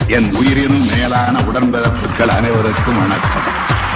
என் உயிரினும் மேலான உடன்பிறப்புகள் அனைவருக்கும் வணக்கம்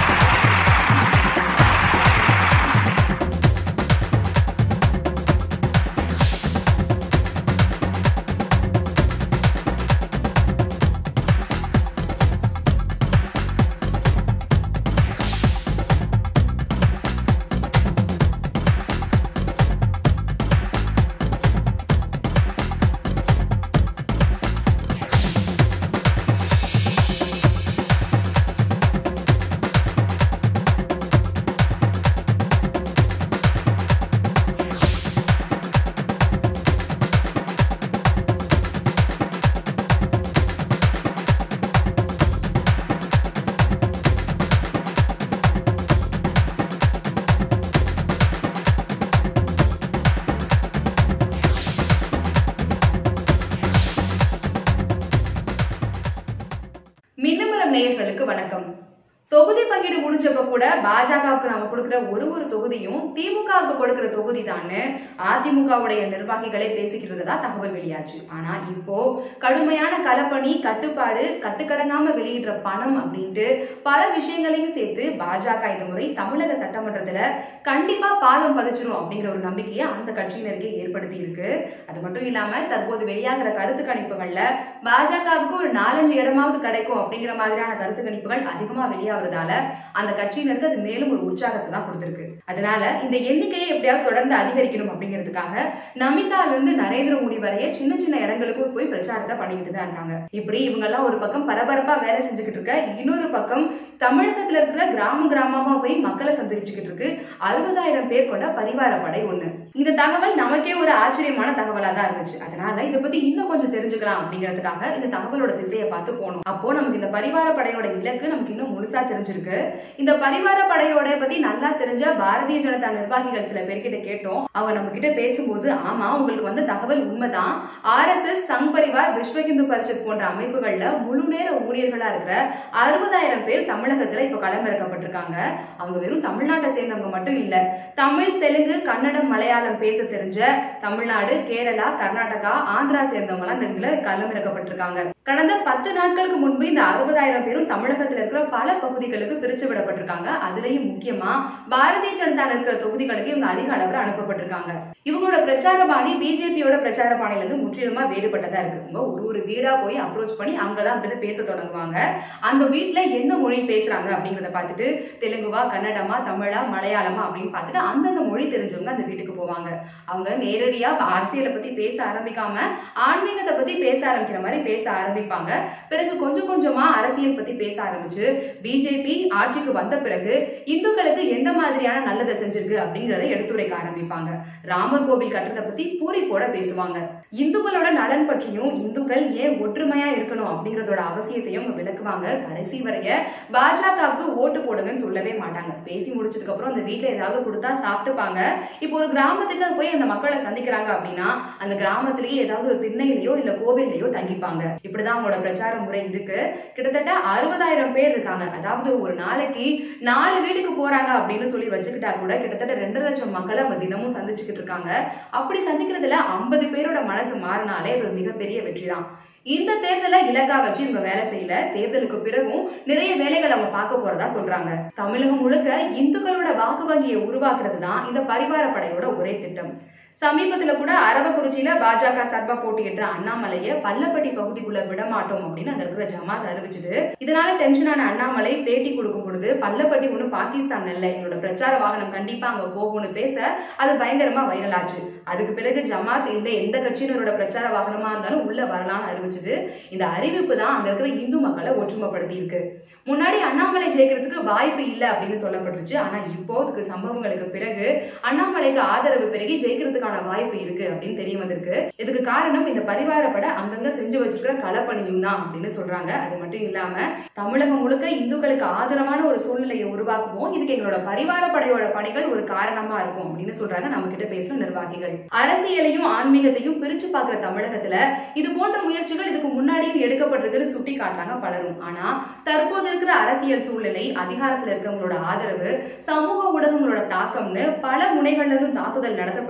மின்னமலம் நேயர்களுக்கு வணக்கம் தொகுதி பங்கீடு முடிஞ்சப்ப கூட பாஜகவுக்கு நாம கொடுக்கிற ஒரு ஒரு தொகுதியும் திமுகவுக்கு கொடுக்கிற தொகுதி தான் அதிமுகவுடைய நிர்வாகிகளே பேசிக்கிறதா தகவல் வெளியாச்சு ஆனா இப்போ கடுமையான களப்பணி கட்டுப்பாடு கட்டுக்கடங்காம வெளியிடுற பணம் அப்படின்ட்டு பல விஷயங்களையும் சேர்த்து பாஜக இந்த முறை தமிழக சட்டமன்றத்துல கண்டிப்பா பாதம் பதிச்சிரும் அப்படிங்கிற ஒரு நம்பிக்கையை அந்த கட்சியினருக்கே ஏற்படுத்தி இருக்கு அது மட்டும் இல்லாம தற்போது வெளியாகிற கருத்து கணிப்புகள்ல பாஜகவுக்கு ஒரு நாலஞ்சு இடமாவது கிடைக்கும் அப்படிங்கிற மாதிரியான கருத்து கணிப்புகள் அதிகமா வெளியாகிறதால அந்த கட்சியினருக்கு அது மேலும் ஒரு உற்சாகத்தை தான் கொடுத்திருக்கு அதனால இந்த எண்ணிக்கையை எப்படியாவது தொடர்ந்து அதிகரிக்கணும் அப்படிங்கிறதுக்காக நமிதால இருந்து நரேந்திர மோடி வரைய சின்ன சின்ன இடங்களுக்கு போய் பிரச்சாரத்தை பண்ணிக்கிட்டு தான் இருக்காங்க இப்படி இவங்க எல்லாம் ஒரு பக்கம் பரபரப்பா வேலை செஞ்சுக்கிட்டு இருக்க இன்னொரு பக்கம் தமிழகத்துல இருக்கிற கிராம கிராமமா போய் மக்களை சந்திச்சுக்கிட்டு இருக்கு அறுபதாயிரம் பேர் கொண்ட பரிவார படை ஒண்ணு இந்த தகவல் நமக்கே ஒரு ஆச்சரியமான தகவலா தான் இருந்துச்சு அதனால இதை பத்தி இன்னும் கொஞ்சம் தெரிஞ்சுக்கலாம் அப்படிங்கிறதுக்காக இந்த தகவலோட திசையை பார்த்து போனோம் அப்போ நமக்கு இந்த பரிவார படையோட இலக்கு நமக்கு இன்னும் முழுசா தெரிஞ்சிருக்கு இந்த பரிவார படையோட பத்தி நல்லா தெரிஞ்ச பாரதிய ஜனதா நிர்வாகிகள் சில பேர்கிட்ட கேட்டோம் அவங்க நம்ம கிட்ட பேசும்போது ஆமா உங்களுக்கு வந்த தகவல் உண்மைதான் R S S Sangh Parivar Vishwa Hindu Parishad போன்ற அமைப்புகள்ல முழு நேர ஊழியர்களா இருக்கிற அறுபதாயிரம் பேர் தமிழகத்துல இப்ப களமிறக்கப்பட்டிருக்காங்க அவங்க வெறும் தமிழ்நாட்டை சேர்ந்தவங்க மட்டும் இல்ல தமிழ் தெலுங்கு கன்னடம் மலையாளம் பேச தெரிஞ்ச தமிழ்நாடு கேரளா கர்நாடகா ஆந்திரா சேர்ந்தவங்க எல்லாம் இந்த இதுல களமிறக்கப்பட்டிருக்காங்க கடந்த பத்து நாட்களுக்கு முன்பு இந்த அறுபதாயிரம் பேரும் தமிழகத்துல இருக்கிற பல பகுதிகளுக்கு பிரிச்சு விடப்பட்டிருக்காங்க அதுலயும் முக்கியமா பாரதிய ஜனதா இருக்கிற தொகுதிகளுக்கு இவங்க அதிக அளவுல அனுப்பப்பட்டிருக்காங்க இவங்களோட பிரச்சார பாணி பிஜேபியோட பிரச்சார பாணில இருந்து முற்றிலுமா வேறுபட்டதா இருக்கு இவங்க ஒரு ஒரு வீடா போய் அப்ரோச் பண்ணி அங்கதான் வந்து பேச தொடங்குவாங்க அந்த வீட்ல எந்த மொழி பேசுறாங்க அப்படிங்கறத பார்த்துட்டு தெலுங்குவா கன்னடமா தமிழா மலையாளமா அப்படின்னு பார்த்துட்டு அந்தந்த மொழி தெரிஞ்சவங்க அந்த வீட்டுக்கு போவாங்க அவங்க நேரடியா அரசியலை பத்தி பேச ஆரம்பிக்காம ஆன்மீகத்தை பத்தி பேச ஆரம்பிக்கிற மாதிரி பேச ஆரம்பிப்பாங்க பிறகு கொஞ்சம் கொஞ்சமா அரசியல் பத்தி பேச ஆரம்பிச்சு பிஜேபி ஆட்சிக்கு வந்த பிறகு இந்துக்களுக்கு எந்த மாதிரியான நல்லதை செஞ்சிருக்கு அப்படிங்கறத எடுத்துரைக்க ஆரம்பிப்பாங்க ராமர் கோவில் கட்டுறதை பத்தி பூரிப்போட பேசுவாங்க இந்துக்களோட நலன் பற்றியும் இந்துக்கள் ஏன் ஒற்றுமையா இருக்கணும் அப்படிங்கறதோட அவசியத்தையும் அவங்க விளக்குவாங்க கடைசி வரைய பாஜகவுக்கு ஓட்டு போடுங்கன்னு சொல்லவே மாட்டாங்க பேசி முடிச்சதுக்கு அப்புறம் அந்த வீட்ல ஏதாவது கொடுத்தா சாப்பிட்டுப்பாங்க இப்போ ஒரு கிராமத்துக்கு போய் அந்த மக்களை சந்திக்கிறாங்க அப்படின்னா அந்த கிராமத்திலேயே ஏதாவது ஒரு திண்ணையிலயோ இல்ல கோவில்லையோ தங்கிப்பாங்க இப்படிதான் அவங்களோட பிரச்சார முறை இருக்கு கிட்டத்தட்ட அறுபதாயிரம் பேர் இருக்காங்க அதாவது ஒரு நாளைக்கு நாலு வீட்டுக்கு போறாங்க அப்படின்னு சொல்லி வச்சுக்கிட்டா கூட கிட்டத்தட்ட ரெண்டு லட்சம் மக்களை அவங்க தினமும் சந்திச்சுக்கிட்டு இருக்காங்க அப்படி சந்திக்கிறதுல ஐம்பது பேரோட மனசு மாறினாலே அது ஒரு மிகப்பெரிய வெற்றி தான் இந்த தேர்தலை இலக்கா வச்சு இவங்க வேலை செய்யல தேர்தலுக்கு பிறகும் நிறைய வேலைகள் அவங்க பார்க்க போறதா சொல்றாங்க தமிழகம் முழுக்க இந்துக்களோட வாக்கு வங்கியை உருவாக்குறது தான் இந்த பரிவார படையோட ஒரே திட்டம் சமீபத்துல கூட அரவக்குறிச்சியில பாஜக சார்பா போட்டியிட்ட அண்ணாமலையை பள்ளப்பட்டி பகுதிக்குள்ள விடமாட்டோம் அப்படின்னு அங்க இருக்கிற ஜமாத் அறிவிச்சது இதனால டென்ஷனான அண்ணாமலை பேட்டி கொடுக்கும் பொழுது பள்ளப்பட்டி ஒண்ணு பாகிஸ்தான் இல்ல எங்களோட பிரச்சார வாகனம் கண்டிப்பா அங்க போகும்னு பேச அது பயங்கரமா வைரல் ஆச்சு அதுக்கு பிறகு ஜமாத் இல்ல எந்த கட்சியினரோட பிரச்சார வாகனமா இருந்தாலும் உள்ள வரலாம்னு அறிவிச்சது இந்த அறிவிப்பு தான் அங்க இருக்கிற இந்து மக்களை ஒற்றுமைப்படுத்தி இருக்கு முன்னாடி அண்ணாமலை ஜெயிக்கிறதுக்கு வாய்ப்பு இல்ல அப்படின்னு சொல்லப்பட்டுருச்சு ஆனா இப்போ இதுக்கு சம்பவங்களுக்கு பிறகு அண்ணாமலைக்கு ஆதரவு பெருகி ஜெயிக்கிறதுக்கான வாய்ப்பு இருக்கு அப்படின்னு தெரிய வந்திருக்கு இதுக்கு காரணம் இந்த பரிவார பட அங்கங்க செஞ்சு வச்சிருக்கிற களப்பணியும் தான் அப்படின்னு சொல்றாங்க அது மட்டும் இல்லாம தமிழகம் முழுக்க இந்துக்களுக்கு ஆதரவான ஒரு சூழ்நிலையை உருவாக்குவோம் இதுக்கு எங்களோட பரிவார படையோட பணிகள் ஒரு காரணமா இருக்கும் அப்படின்னு சொல்றாங்க நம்ம கிட்ட பேசும் நிர்வாகிகள் அரசியலையும் ஆன்மீகத்தையும் பிரிச்சு பார்க்கிற தமிழகத்துல இது போன்ற முயற்சிகள் இதுக்கு முன்னாடியும் எடுக்கப்பட்டிருக்குன்னு சுட்டி காட்டுறாங்க பலரும் ஆனா தற்போது இருக்கிற அரசியல் சூழ்நிலை அதிகாரத்துல இருக்கவங்களோட ஆதரவு சமூக ஊடகங்களோட தாக்கம்னு பல முனைகள்ல இருந்தும் தாக்குதல் நடத்தப்படும் போது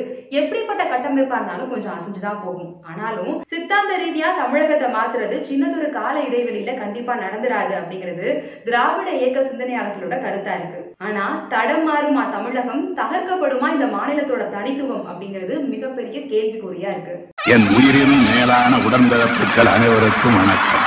எப்படிப்பட்ட கட்டமைப்பா இருந்தாலும் கொஞ்சம் அசைஞ்சுதான் போகும் ஆனாலும் சித்தாந்த ரீதியா தமிழகத்தை மாத்துறது சின்னதொரு கால இடைவெளியில கண்டிப்பா நடந்துராது அப்படிங்கிறது திராவிட இயக்க சிந்தனையாளர்களோட கருத்தா இருக்கு ஆனா தடம் மாறுமா தமிழகம் தகர்க்கப்படுமா இந்த மாநிலத்தோட தனித்துவம் அப்படிங்கிறது மிகப்பெரிய கேள்விக்குறியா இருக்கு என் உயிரினும் மேலான உடன்பிறப்புகள் அனைவருக்கும் வணக்கம்